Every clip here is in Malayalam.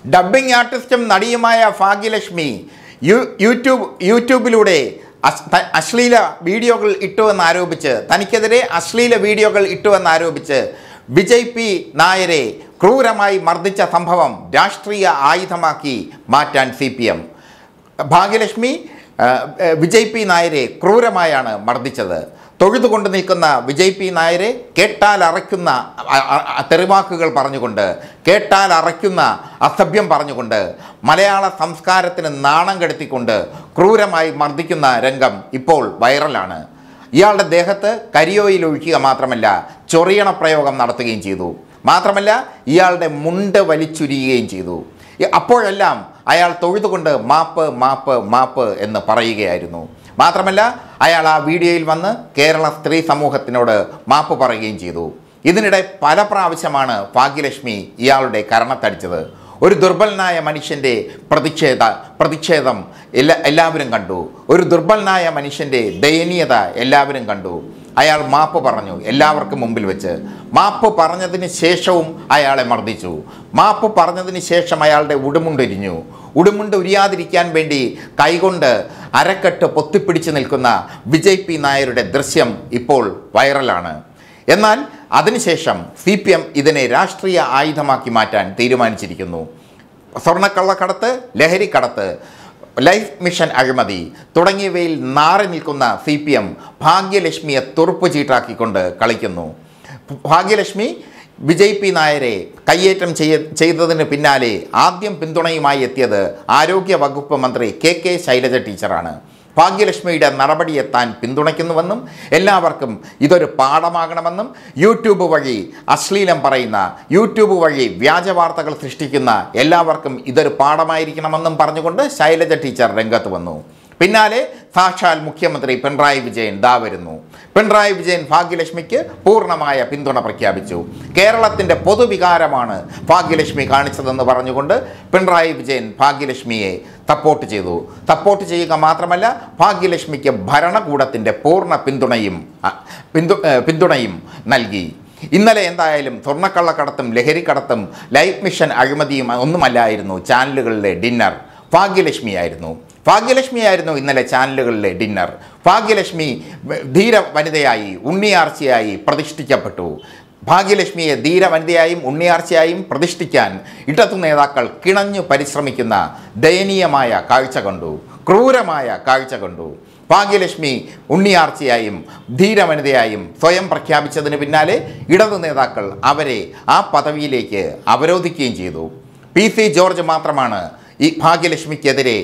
ഡബ്ബിംഗ് ആർട്ടിസ്റ്റും നടിയുമായ ഭാഗ്യലക്ഷ്മി യു യൂട്യൂബ് യൂട്യൂബിലൂടെ അസ്- ത- അശ്ലീല വീഡിയോകൾ ഇട്ടുവെന്ന് ആരോപിച്ച് തനിക്കെതിരെ അശ്ലീല വീഡിയോകൾ ഇട്ടുവെന്ന് ആരോപിച്ച് വിജയ് പി നായരെ ക്രൂരമായി മർദ്ദിച്ച സംഭവം രാഷ്ട്രീയ ആയുധമാക്കി മാറ്റാൻ സി പി എം ഭാഗ്യലക്ഷ്മി ആ, ആ, വിജയ് പി നായരെ ക്രൂരമായാണ് മർദ്ദിച്ചത് തൊഴുതുകൊണ്ട് നിൽക്കുന്ന വിജയ് പി നായരെ കേട്ടാൽ അറയ്ക്കുന്ന അ- അ- അ- തെറിവാക്കുകൾ പറഞ്ഞുകൊണ്ട് കേട്ടാൽ അറയ്ക്കുന്ന അസഭ്യം പറഞ്ഞുകൊണ്ട് മലയാള സംസ്കാരത്തിന് നാണം കെടുത്തിക്കൊണ്ട് ക്രൂരമായി മർദ്ദിക്കുന്ന രംഗം ഇപ്പോൾ വൈറലാണ് ഇയാളുടെ ദേഹത്ത് കരിയോയിൽ ഒഴിക്കുക മാത്രമല്ല ചൊറിയണ പ്രയോഗം നടത്തുകയും ചെയ്തു മാത്രമല്ല ഇയാളുടെ മുണ്ട് വലിച്ചുരിയുകയും ചെയ്തു ഈ- അപ്പോഴെല്ലാം അയാൾ തൊഴുതുകൊണ്ട് മാപ്പ് മാപ്പ് മാപ്പ് എന്ന് പറയുകയായിരുന്നു മാത്രമല്ല അയാൾ ആ വീഡിയോയിൽ വന്ന് കേരള സ്ത്രീ സമൂഹത്തിനോട് മാപ്പ് പറയുകയും ചെയ്തു ഇതിനിടെ പല പ്രാവശ്യമാണ് ഭാഗ്യലക്ഷ്മി ഇയാളുടെ കരണത്തടിച്ചത് ഒരു ദുർബലനായ മനുഷ്യൻ്റെ പ്രതിഷേധ പ്രതിഷേധം എല്ലാ എല്ലാവരും കണ്ടു ഒരു ദുർബലനായ മനുഷ്യൻ്റെ ദയനീയത എല്ലാവരും കണ്ടു അയാൾ മാപ്പ് പറഞ്ഞു എല്ലാവർക്കും മുമ്പിൽ വെച്ച് മാപ്പ് പറഞ്ഞതിന് ശേഷവും അയാളെ മർദ്ദിച്ചു മാപ്പ് പറഞ്ഞതിന് ശേഷം അയാളുടെ ഉടുമുണ്ടൊരിഞ്ഞു ഉടുമുണ്ട് ഉരിയാതിരിക്കാൻ വേണ്ടി കൈകൊണ്ട് അരക്കെട്ട് പൊത്തിപ്പിടിച്ച് നിൽക്കുന്ന വിജയ് പി നായരുടെ ദൃശ്യം ഇപ്പോൾ വൈറലാണ് എന്നാൽ അതിനുശേഷം സി പി എം ഇതിനെ രാഷ്ട്രീയ ആയുധമാക്കി മാറ്റാൻ തീരുമാനിച്ചിരിക്കുന്നു സ്വർണ്ണക്കള്ളക്കടത്ത് ലഹരിക്കടത്ത് ലൈഫ് മിഷൻ അഴിമതി തുടങ്ങിയവയിൽ നാറി നിൽക്കുന്ന സി പി എം ഭാഗ്യലക്ഷ്മിയെ തുറുപ്പ് ചീട്ടാക്കിക്കൊണ്ട് കളിക്കുന്നു ഭാഗ്യലക്ഷ്മി വിജയ് പി നായരെ കയ്യേറ്റം ചെയ്യ ചെയ്തതിന് പിന്നാലെ ആദ്യം പിന്തുണയുമായി എത്തിയത് ആരോഗ്യ വകുപ്പ് മന്ത്രി കെ കെ ശൈലജ ടീച്ചറാണ് ഭാഗ്യലക്ഷ്മിയുടെ നടപടിയെ താൻ പിന്തുണയ്ക്കുന്നുവെന്നും എല്ലാവർക്കും ഇതൊരു പാഠമാകണമെന്നും യൂട്യൂബ് വഴി അശ്ലീലം പറയുന്ന യൂട്യൂബ് വഴി വ്യാജ വാർത്തകൾ സൃഷ്ടിക്കുന്ന എല്ലാവർക്കും ഇതൊരു പാഠമായിരിക്കണമെന്നും പറഞ്ഞുകൊണ്ട് ശൈലജ ടീച്ചർ രംഗത്ത് വന്നു പിന്നാലെ സാക്ഷാൽ മുഖ്യമന്ത്രി പിണറായി വിജയൻ ദാ വരുന്നു പിണറായി വിജയൻ ഭാഗ്യലക്ഷ്മിക്ക് പൂർണ്ണമായ പിന്തുണ പ്രഖ്യാപിച്ചു കേരളത്തിൻ്റെ പൊതുവികാരമാണ് ഭാഗ്യലക്ഷ്മി കാണിച്ചതെന്ന് പറഞ്ഞുകൊണ്ട് പിണറായി വിജയൻ ഭാഗ്യലക്ഷ്മിയെ സപ്പോർട്ട് ചെയ്തു സപ്പോർട്ട് ചെയ്യുക മാത്രമല്ല ഭാഗ്യലക്ഷ്മിക്ക് ഭരണകൂടത്തിൻ്റെ പൂർണ്ണ പിന്തുണയും അ, പിന്തു ഏ, പിന്തുണയും നൽകി ഇന്നലെ എന്തായാലും സ്വർണ്ണക്കള്ളക്കടത്തും ലഹരിക്കടത്തും ലൈഫ് മിഷൻ അഴിമതിയും ഒന്നുമല്ലായിരുന്നു ചാനലുകളിലെ ഡിന്നർ ഭാഗ്യലക്ഷ്മിയായിരുന്നു ഭാഗ്യലക്ഷ്മിയായിരുന്നു ഇന്നലെ ചാനലുകളിലെ ഡിന്നർ ഭാഗ്യലക്ഷ്മി വ- ധീര വനിതയായി ഉണ്ണിയാർച്ചയായി പ്രതിഷ്ഠിക്കപ്പെട്ടു ഭാഗ്യലക്ഷ്മിയെ ധീര വനിതയായും ഉണ്ണിയാർച്ചയായും പ്രതിഷ്ഠിക്കാൻ ഇടതു നേതാക്കൾ കിണഞ്ഞു പരിശ്രമിക്കുന്ന ദയനീയമായ കാഴ്ച കണ്ടു ക്രൂരമായ കാഴ്ച കണ്ടു ഭാഗ്യലക്ഷ്മി ഉണ്ണിയാർച്ചയായും ധീരവനിതയായും സ്വയം പ്രഖ്യാപിച്ചതിന് പിന്നാലെ ഇടതു നേതാക്കൾ അവരെ ആ പദവിയിലേക്ക് അവരോധിക്കുകയും ചെയ്തു പി സി ജോർജ് മാത്രമാണ് ഈ ഭാഗ്യലക്ഷ്മിക്കെതിരെ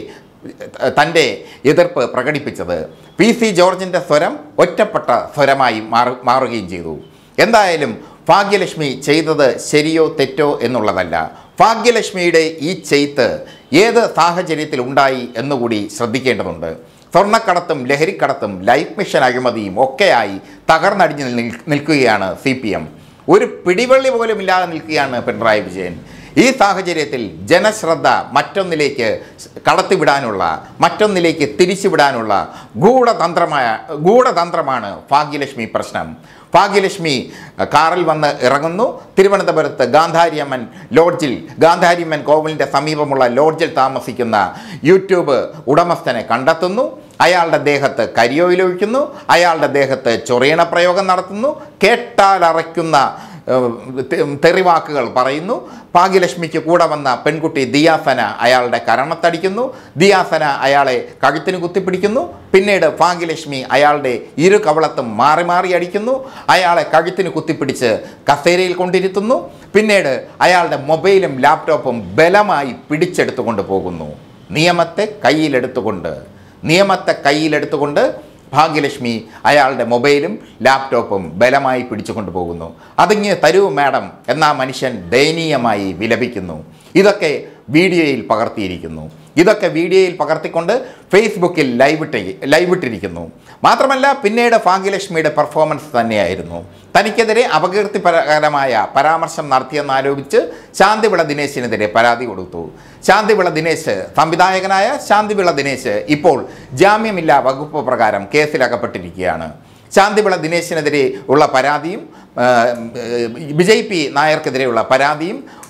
തൻ്റെ എതിർപ്പ് പ്രകടിപ്പിച്ചത് പി സി ജോർജിൻ്റെ സ്വരം ഒറ്റപ്പെട്ട സ്വരമായി മാറു മാറുകയും ചെയ്തു എന്തായാലും ഭാഗ്യലക്ഷ്മി ചെയ്തത് ശരിയോ തെറ്റോ എന്നുള്ളതല്ല ഭാഗ്യലക്ഷ്മിയുടെ ഈ ചെയ്ത്ത് ഏത് സാഹചര്യത്തിൽ ഉണ്ടായി എന്നുകൂടി ശ്രദ്ധിക്കേണ്ടതുണ്ട് സ്വർണ്ണക്കടത്തും ലഹരിക്കടത്തും ലൈഫ് മിഷൻ അഴിമതിയും ഒക്കെയായി തകർന്നടിഞ്ഞ് നിൽ- നിൽക്കുകയാണ് സി പി എം ഒരു പിടിവള്ളി പോലും ഇല്ലാതെ നിൽക്കുകയാണ് പിണറായി വിജയൻ ഈ സാഹചര്യത്തിൽ ജനശ്രദ്ധ മറ്റൊന്നിലേക്ക് കടത്തിവിടാനുള്ള മറ്റൊന്നിലേക്ക് തിരിച്ചുവിടാനുള്ള ഗൂഢതന്ത്രമായ ഗൂഢതന്ത്രമാണ് ഭാഗ്യലക്ഷ്മി പ്രശ്നം ഭാഗ്യലക്ഷ്മി അഹ്, കാറിൽ വന്ന് ഇറങ്ങുന്നു തിരുവനന്തപുരത്ത് ഗാന്ധാരിയമ്മൻ ലോഡ്ജിൽ ഗാന്ധാരിയമ്മൻ കോവിലിൻ്റെ സമീപമുള്ള ലോഡ്ജിൽ താമസിക്കുന്ന യൂട്യൂബ് ഉടമസ്ഥനെ കണ്ടെത്തുന്നു അയാളുടെ ദേഹത്ത് കരിയോയിലൊഴിക്കുന്നു അയാളുടെ ദേഹത്ത് ചൊറിയണ പ്രയോഗം നടത്തുന്നു കേട്ടാലറയ്ക്കുന്ന ഏഹ്, തെ- തെറിവാക്കുകൾ പറയുന്നു ഭാഗ്യലക്ഷ്മിക്ക് കൂടെ വന്ന പെൺകുട്ടി ദിയാസന അയാളുടെ കരണത്തടിക്കുന്നു ദിയാസന അയാളെ കഴുത്തിന് കുത്തിപ്പിടിക്കുന്നു പിന്നീട് ഭാഗ്യലക്ഷ്മി അയാളുടെ ഇരു കവളത്തും മാറി മാറി അടിക്കുന്നു അയാളെ കഴുത്തിന് കുത്തിപ്പിടിച്ച് കസേരയിൽ കൊണ്ടിരുത്തുന്നു പിന്നീട് അയാളുടെ മൊബൈലും ലാപ്ടോപ്പും ബലമായി പിടിച്ചെടുത്തുകൊണ്ട് പോകുന്നു നിയമത്തെ കയ്യിലെടുത്തുകൊണ്ട് നിയമത്തെ കയ്യിലെടുത്തുകൊണ്ട് ഭാഗ്യലക്ഷ്മി അയാളുടെ മൊബൈലും ലാപ്ടോപ്പും ബലമായി പിടിച്ചുകൊണ്ട് പോകുന്നു അതിങ്ങ് തരൂ മാഡം എന്നാ മനുഷ്യൻ ദയനീയമായി വിലപിക്കുന്നു ഇതൊക്കെ വീഡിയോയിൽ പകർത്തിയിരിക്കുന്നു ഇതൊക്കെ വീഡിയോയിൽ പകർത്തിക്കൊണ്ട് ഫേസ്ബുക്കിൽ ലൈവ് ഇട്ട് ലൈവ് ഇട്ടിരിക്കുന്നു മാത്രമല്ല പിന്നീട് ഭാഗ്യലക്ഷ്മിയുടെ പെർഫോമൻസ് തന്നെയായിരുന്നു തനിക്കെതിരെ അപകീർത്തിപരമായ പരാമർശം നടത്തിയെന്നാരോപിച്ച് ശാന്തിവിള ദിനേശിനെതിരെ പരാതി കൊടുത്തു ശാന്തിവിള ദിനേശ് സംവിധായകനായ ശാന്തിവിള ദിനേശ് ഇപ്പോൾ ജാമ്യമില്ലാ വകുപ്പ് പ്രകാരം കേസിലകപ്പെട്ടിരിക്കുകയാണ് ശാന്തിവിള ദിനേശിനെതിരെ ഉള്ള പരാതിയും ആ, വിജയ് പി നായർക്കെതിരെയുള്ള പരാതിയും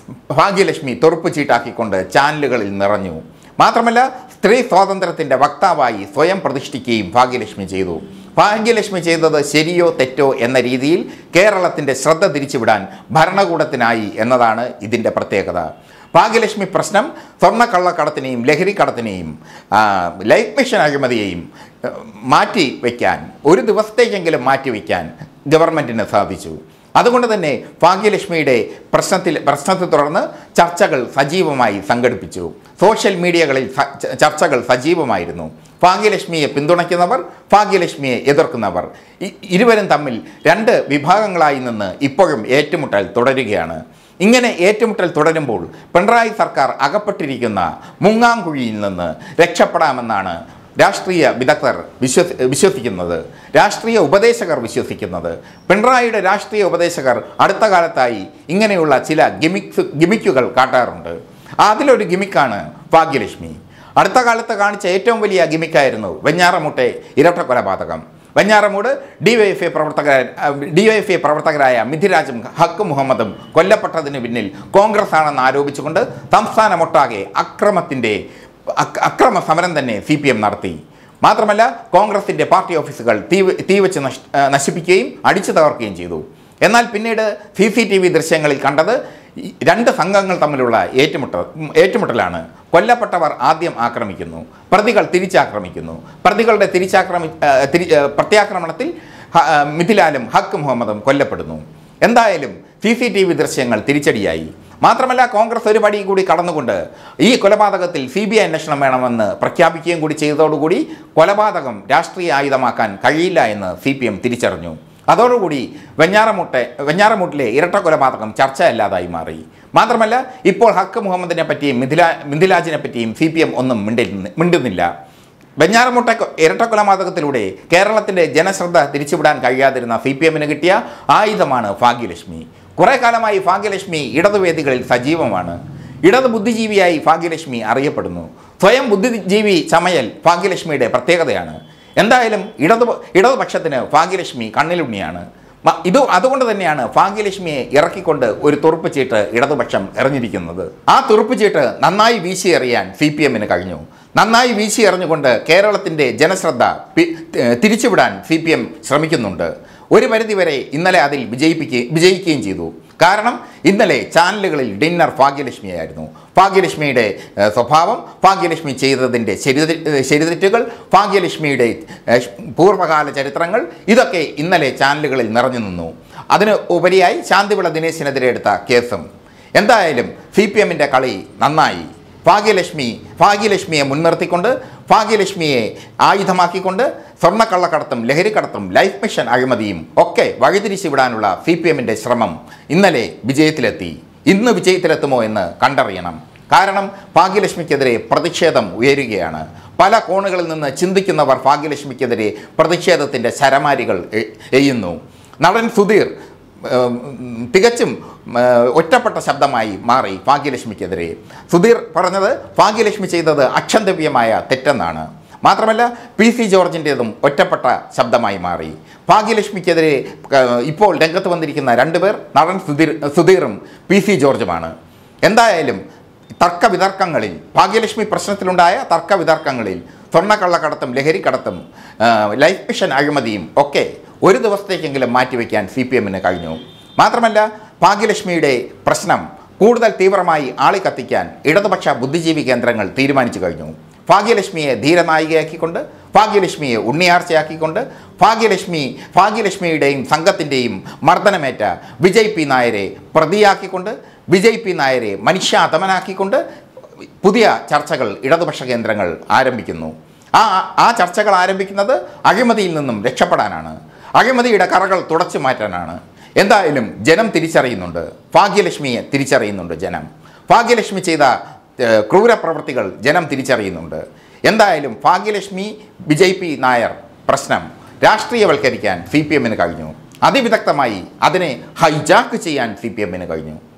ഭാഗ്യലക്ഷ്മി തെറുപ്പ് ചീട്ടാക്കിക്കൊണ്ട് ചാനലുകളിൽ നിറഞ്ഞു മാത്രമല്ല സ്ത്രീ സ്വാതന്ത്ര്യത്തിൻ്റെ വക്താവായി സ്വയം പ്രതിഷ്ഠിക്കുകയും ഭാഗ്യലക്ഷ്മി ചെയ്തു ഭാഗ്യലക്ഷ്മി ചെയ്തത് ശരിയോ തെറ്റോ എന്ന രീതിയിൽ കേരളത്തിൻ്റെ ശ്രദ്ധ തിരിച്ചുവിടാൻ ഭരണകൂടത്തിനായി എന്നതാണ് ഇതിൻ്റെ പ്രത്യേകത ഭാഗ്യലക്ഷ്മി പ്രശ്നം സ്വർണ്ണക്കള്ളക്കടത്തിനെയും ലഹരിക്കടത്തിനെയും ആ, ലൈഫ് മിഷൻ അഴിമതിയെയും ആ, മാറ്റി വയ്ക്കാൻ ഒരു ദിവസത്തേക്കെങ്കിലും മാറ്റി വയ്ക്കാൻ ഗവൺമെൻറ്റിന് സാധിച്ചു അതുകൊണ്ട് തന്നെ ഭാഗ്യലക്ഷ്മിയുടെ പ്രശ്നത്തിൽ പ്രശ്നത്തെ തുടർന്ന് ചർച്ചകൾ സജീവമായി സംഘടിപ്പിച്ചു സോഷ്യൽ മീഡിയകളിൽ സ- ച- ചർച്ചകൾ സജീവമായിരുന്നു ഭാഗ്യലക്ഷ്മിയെ പിന്തുണയ്ക്കുന്നവർ ഭാഗ്യലക്ഷ്മിയെ എതിർക്കുന്നവർ ഇ- ഇരുവരും തമ്മിൽ രണ്ട് വിഭാഗങ്ങളായി നിന്ന് ഇപ്പോഴും ഏറ്റുമുട്ടൽ തുടരുകയാണ് ഇങ്ങനെ ഏറ്റുമുട്ടൽ തുടരുമ്പോൾ പിണറായി സർക്കാർ അകപ്പെട്ടിരിക്കുന്ന മുങ്ങാങ്കുഴിയിൽ നിന്ന് രക്ഷപ്പെടാമെന്നാണ് രാഷ്ട്രീയ വിദഗ്ധർ വിശ്വസി വിശ്വസിക്കുന്നത് രാഷ്ട്രീയ ഉപദേശകർ വിശ്വസിക്കുന്നത് പിണറായിയുടെ രാഷ്ട്രീയ ഉപദേശകർ അടുത്ത കാലത്തായി ഇങ്ങനെയുള്ള ചില ഗിമിക്സ് ഗിമിക്കുകൾ കാട്ടാറുണ്ട് അതിലൊരു ഗിമിക്കാണ് ഭാഗ്യലക്ഷ്മി അടുത്ത കാലത്ത് കാണിച്ച ഏറ്റവും വലിയ ഗിമിക്കായിരുന്നു വെഞ്ഞാറമുട്ടെ ഇരട്ട കൊലപാതകം Venjaramoodu D Y F I പ്രവർത്തകരായ ഡി വൈ എഫ് ഐ പ്രവർത്തകരായ മിഥിരാജും ഹക്ക് മുഹമ്മദും കൊല്ലപ്പെട്ടതിന് പിന്നിൽ കോൺഗ്രസ് ആണെന്ന് ആരോപിച്ചുകൊണ്ട് സംസ്ഥാനമൊട്ടാകെ അക്രമത്തിൻ്റെ അക്ര- അക്രമ സമരം തന്നെ സി പി എം നടത്തി മാത്രമല്ല കോൺഗ്രസിൻ്റെ പാർട്ടി ഓഫീസുകൾ തീ തീ വെച്ച് നശ് ആ, നശിപ്പിക്കുകയും അടിച്ചു തകർക്കുകയും ചെയ്തു എന്നാൽ പിന്നീട് സി സി ടി വി ദൃശ്യങ്ങളിൽ കണ്ടത് ഈ രണ്ട് സംഘങ്ങൾ തമ്മിലുള്ള ഏറ്റുമുട്ട ഏറ്റുമുട്ടലാണ് കൊല്ലപ്പെട്ടവർ ആദ്യം ആക്രമിക്കുന്നു പ്രതികൾ തിരിച്ചാക്രമിക്കുന്നു പ്രതികളുടെ തിരിച്ചാക്രമി ആ, തിരി ആ, പ്രത്യാക്രമണത്തിൽ ഹ- ആ, മിഥിലാലും ഹക്ക് മുഹമ്മദും കൊല്ലപ്പെടുന്നു എന്തായാലും സി സി ടി വി ദൃശ്യങ്ങൾ തിരിച്ചടിയായി മാത്രമല്ല കോൺഗ്രസ് ഒരു പടി കൂടി കടന്നുകൊണ്ട് ഈ കൊലപാതകത്തിൽ സി ബി ഐ അന്വേഷണം വേണമെന്ന് പ്രഖ്യാപിക്കുകയും കൂടി ചെയ്തതോടുകൂടി കൊലപാതകം രാഷ്ട്രീയ ആയുധമാക്കാൻ കഴിയില്ല എന്ന് സി പി എം തിരിച്ചറിഞ്ഞു അതോടുകൂടി വെഞ്ഞാറമുട്ടെ വെഞ്ഞാറമുട്ടിലെ ഇരട്ട കൊലപാതകം ചർച്ചയല്ലാതായി മാറി മാത്രമല്ല ഇപ്പോൾ ഹക്ക് മുഹമ്മദിനെ പറ്റിയും മിഥിലാ മിഥിലാജിനെ പറ്റിയും സി പി എം ഒന്നും മിണ്ടില്ല മിണ്ടുന്നില്ല വെഞ്ഞാറമുട്ട കൊ- ഇരട്ട കൊലപാതകത്തിലൂടെ കേരളത്തിൻ്റെ ജനശ്രദ്ധ തിരിച്ചുവിടാൻ കഴിയാതിരുന്ന സി പി എമ്മിന് കിട്ടിയ ആയുധമാണ് ഭാഗ്യലക്ഷ്മി കുറേ കാലമായി ഭാഗ്യലക്ഷ്മി ഇടതുവേദികളിൽ സജീവമാണ് ഇടത് ബുദ്ധിജീവിയായി ഭാഗ്യലക്ഷ്മി അറിയപ്പെടുന്നു സ്വയം ബുദ്ധിജീവി ചമയൽ ഭാഗ്യലക്ഷ്മിയുടെ പ്രത്യേകതയാണ് എന്തായാലും ഇടതു ഇടതുപക്ഷത്തിന് ഭാഗ്യലക്ഷ്മി കണ്ണിലുണ്ണിയാണ് മ- ഇത് അതുകൊണ്ട് തന്നെയാണ് ഭാഗ്യലക്ഷ്മിയെ ഇറക്കിക്കൊണ്ട് ഒരു തുറുപ്പ് ചീട്ട് ഇടതുപക്ഷം എറിഞ്ഞിരിക്കുന്നത് ആ തുറുപ്പ് ചീട്ട് നന്നായി വീശി എറിയാൻ സി പി എമ്മിന് കഴിഞ്ഞു നന്നായി വീശി എറിഞ്ഞുകൊണ്ട് കേരളത്തിൻ്റെ ജനശ്രദ്ധ പി- ഏഹ് തിരിച്ചുവിടാൻ സി പി എം ശ്രമിക്കുന്നുണ്ട് ഒരു പരിധിവരെ ഇന്നലെ അതിൽ വിജയിപ്പിക്കുകയും വിജയിക്കുകയും ചെയ്തു കാരണം ഇന്നലെ ചാനലുകളിൽ ഡിന്നർ ഭാഗ്യലക്ഷ്മിയായിരുന്നു ഭാഗ്യലക്ഷ്മിയുടെ ഏഹ്, സ്വഭാവം ഭാഗ്യലക്ഷ്മി ചെയ്തതിൻ്റെ ശരി ശരിതെറ്റുകൾ ഭാഗ്യലക്ഷ്മിയുടെ ഏഹ്, പൂർവ്വകാല ചരിത്രങ്ങൾ ഇതൊക്കെ ഇന്നലെ ചാനലുകളിൽ നിറഞ്ഞു നിന്നു അതിന് ഉപരിയായി ശാന്തിവിള ദിനേശിനെതിരെ എടുത്ത കേസും എന്തായാലും സി പി എമ്മിൻ്റെ കളി നന്നായി ഭാഗ്യലക്ഷ്മി ഭാഗ്യലക്ഷ്മിയെ മുൻനിർത്തിക്കൊണ്ട് ഭാഗ്യലക്ഷ്മിയെ ആയുധമാക്കിക്കൊണ്ട് സ്വർണ്ണക്കള്ളക്കടത്തും ലഹരിക്കടത്തും ലൈഫ് മിഷൻ അഴിമതിയും ഒക്കെ വഴിതിരിച്ചു വിടാനുള്ള സി പി എമ്മിൻ്റെ ശ്രമം ഇന്നലെ വിജയത്തിലെത്തി ഇന്ന് വിജയത്തിലെത്തുമോ എന്ന് കണ്ടറിയണം കാരണം ഭാഗ്യലക്ഷ്മിക്കെതിരെ പ്രതിഷേധം ഉയരുകയാണ് പല കോണുകളിൽ നിന്ന് ചിന്തിക്കുന്നവർ ഭാഗ്യലക്ഷ്മിക്കെതിരെ പ്രതിഷേധത്തിൻ്റെ ശരമാരികൾ എ- എയ്യുന്നു നടൻ സുധീർ ഏം, തികച്ചും ഏ, ഒറ്റപ്പെട്ട ശബ്ദമായി മാറി ഭാഗ്യലക്ഷ്മിക്കെതിരെ സുധീർ പറഞ്ഞത് ഭാഗ്യലക്ഷ്മി ചെയ്തത് അക്ഷന്തവ്യമായ തെറ്റെന്നാണ് മാത്രമല്ല പി സി ജോർജിൻ്റേതും ഒറ്റപ്പെട്ട ശബ്ദമായി മാറി ഭാഗ്യലക്ഷ്മിക്കെതിരെ ഏ, ഇപ്പോൾ രംഗത്ത് വന്നിരിക്കുന്ന രണ്ടുപേർ നടൻ സുധീർ സുധീറും പി സി ജോർജുമാണ് എന്തായാലും തർക്ക വിതർക്കങ്ങളിൽ ഭാഗ്യലക്ഷ്മി പ്രശ്നത്തിലുണ്ടായ തർക്ക വിതർക്കങ്ങളിൽ സ്വർണ്ണക്കള്ളക്കടത്തും ലഹരിക്കടത്തും ആ, ലൈഫ് മിഷൻ അഴിമതിയും ഒക്കെ ഒരു ദിവസത്തേക്കെങ്കിലും മാറ്റിവെക്കാൻ സി പി എമ്മിന് കഴിഞ്ഞു മാത്രമല്ല ഭാഗ്യലക്ഷ്മിയുടെ പ്രശ്നം കൂടുതൽ തീവ്രമായി ആളിക്കത്തിക്കാൻ ഇടതുപക്ഷ ബുദ്ധിജീവി കേന്ദ്രങ്ങൾ തീരുമാനിച്ചു കഴിഞ്ഞു ഭാഗ്യലക്ഷ്മിയെ ധീരനായികയാക്കിക്കൊണ്ട് ഭാഗ്യലക്ഷ്മിയെ ഉണ്ണിയാർച്ചയാക്കിക്കൊണ്ട് ഭാഗ്യലക്ഷ്മി ഭാഗ്യലക്ഷ്മിയുടെയും സംഘത്തിൻ്റെയും മർദ്ദനമേറ്റ വിജയ് പി നായരെ പ്രതിയാക്കിക്കൊണ്ട് വിജയ് പി നായരെ മനുഷ്യാതമനാക്കിക്കൊണ്ട് പുതിയ ചർച്ചകൾ ഇടതുപക്ഷ കേന്ദ്രങ്ങൾ ആരംഭിക്കുന്നു ആ ആ ചർച്ചകൾ ആരംഭിക്കുന്നത് അഴിമതിയിൽ നിന്നും രക്ഷപ്പെടാനാണ് അഴിമതിയുടെ കറകൾ തുടച്ചു മാറ്റാനാണ് എന്തായാലും ജനം തിരിച്ചറിയുന്നുണ്ട് ഭാഗ്യലക്ഷ്മിയെ തിരിച്ചറിയുന്നുണ്ട് ജനം ഭാഗ്യലക്ഷ്മി ചെയ്ത ഏഹ്, ക്രൂരപ്രവൃത്തികൾ ജനം തിരിച്ചറിയുന്നുണ്ട് എന്തായാലും ഭാഗ്യലക്ഷ്മി വിജയ് പി നായർ പ്രശ്നം രാഷ്ട്രീയവൽക്കരിക്കാൻ സി പി എമ്മിന് കഴിഞ്ഞു അതിവിദഗ്ധമായി അതിനെ ഹൈജാക്ക് ചെയ്യാൻ സി പി എമ്മിന് കഴിഞ്ഞു